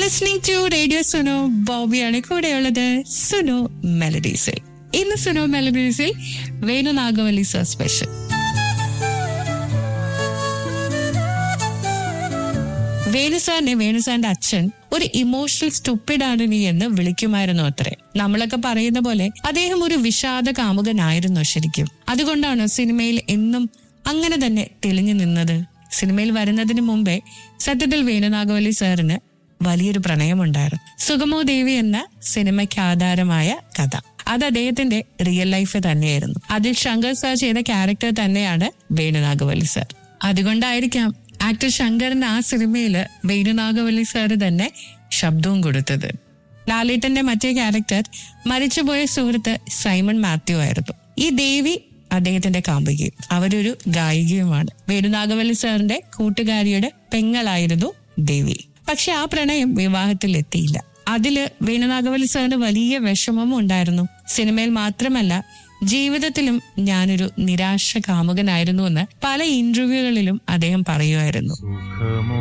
listening to radio Suno ബോബിയാണ് കൂടെയുള്ളത് സുനോ മെലഡീസിൽ ഇന്ന് സുനോ മെലഡീസിൽ വേണു നാഗവല്ലി സർ സ്പെഷ്യൽ വേണു സാറിനെ വേണു സാറിന്റെ അച്ഛൻ ഒരു ഇമോഷണൽ സ്റ്റുപ്പിഡ് ആണ് നീ എന്ന് വിളിക്കുമായിരുന്നു അത്രേ നമ്മളൊക്കെ പറയുന്ന പോലെ അദ്ദേഹം ഒരു വിഷാദ കാമുകനായിരുന്നു ശരിക്കും അതുകൊണ്ടാണ് സിനിമയിൽ എന്നും അങ്ങനെ തന്നെ തെളിഞ്ഞു നിന്നത് സിനിമയിൽ വരുന്നതിന് മുമ്പേ സത്യത്തിൽ വേണുനാഗവല്ലി സാറിന് വലിയൊരു പ്രണയമുണ്ടായിരുന്നു സുഗമോ ദേവി എന്ന സിനിമയ്ക്ക് ആധാരമായ കഥ അത് അദ്ദേഹത്തിന്റെ റിയൽ ലൈഫ് തന്നെയായിരുന്നു അതിൽ ശങ്കർ സാർ ചെയ്ത ക്യാരക്ടർ തന്നെയാണ് വേണുനാഗവല്ലി സാർ അതുകൊണ്ടായിരിക്കാം ആക്ടർ ശങ്കറിന് ആ സിനിമയില് വേണുനാഗവല്ലി സാറ് തന്നെ ശബ്ദവും കൊടുത്തത് ലാലേട്ടന്റെ മറ്റേ ക്യാരക്ടർ മരിച്ചുപോയ സുഹൃത്ത് സൈമൺ മാത്യു ആയിരുന്നു ഈ ദേവി അദ്ദേഹത്തിന്റെ കാമുകിയും അവരൊരു ഗായികയുമാണ് വേണുനാഗവല്ലി സാറിന്റെ കൂട്ടുകാരിയുടെ പെങ്ങളായിരുന്നു ദേവി പക്ഷെ ആ പ്രണയം വിവാഹത്തിൽ എത്തിയില്ല അതില് വേണുനാഗവല്ലി സാറിന് വലിയ വിഷമവും ഉണ്ടായിരുന്നു സിനിമയിൽ മാത്രമല്ല ജീവിതത്തിലും ഞാനൊരു നിരാശ കാമുകനായിരുന്നു എന്ന് പല ഇന്റർവ്യൂകളിലും അദ്ദേഹം പറയുമായിരുന്നു സുഖമോ